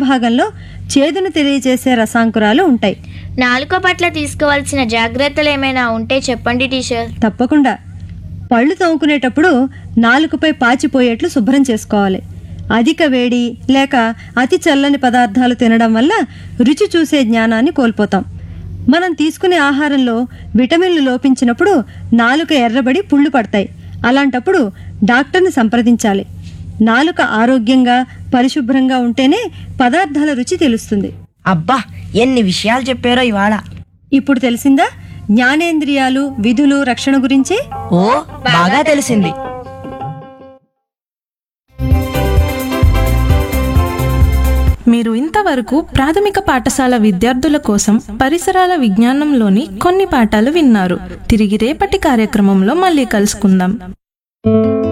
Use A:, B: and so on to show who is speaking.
A: భాగంలో చేదును తెలియజేసే రసాంకురాలు ఉంటాయి
B: నాలుక పట్ల తీసుకోవాల్సిన జాగ్రత్తలు ఏమైనా ఉంటే చెప్పండి టీచర్
A: తప్పకుండా పళ్ళు తోముకునేటప్పుడు నాలుకపై పాచిపోయేట్లు శుభ్రం చేసుకోవాలి అధిక వేడి లేక అతి చల్లని పదార్థాలు తినడం వల్ల రుచి చూసే జ్ఞానాన్ని కోల్పోతాం మనం తీసుకునే ఆహారంలో విటమిన్లు లోపించినప్పుడు నాలుక ఎర్రబడి పుళ్ళు పడతాయి అలాంటప్పుడు డాక్టర్ని సంప్రదించాలి నాలుక ఆరోగ్యంగా పరిశుభ్రంగా ఉంటేనే పదార్థాల రుచి తెలుస్తుంది
C: అబ్బా ఎన్ని విషయాలు చెప్పారో ఇవాళ
A: ఇప్పుడు తెలిసిందా జ్ఞానేంద్రియాలు విధులు రక్షణ గురించి
C: ఓ బాగా తెలిసింది
D: మీరు ఇంతవరకు ప్రాథమిక పాఠశాల విద్యార్థుల కోసం పరిసరాల విజ్ఞానంలోని కొన్ని పాఠాలు విన్నారు తిరిగి రేపటి కార్యక్రమంలో మళ్ళీ కలుసుకుందాం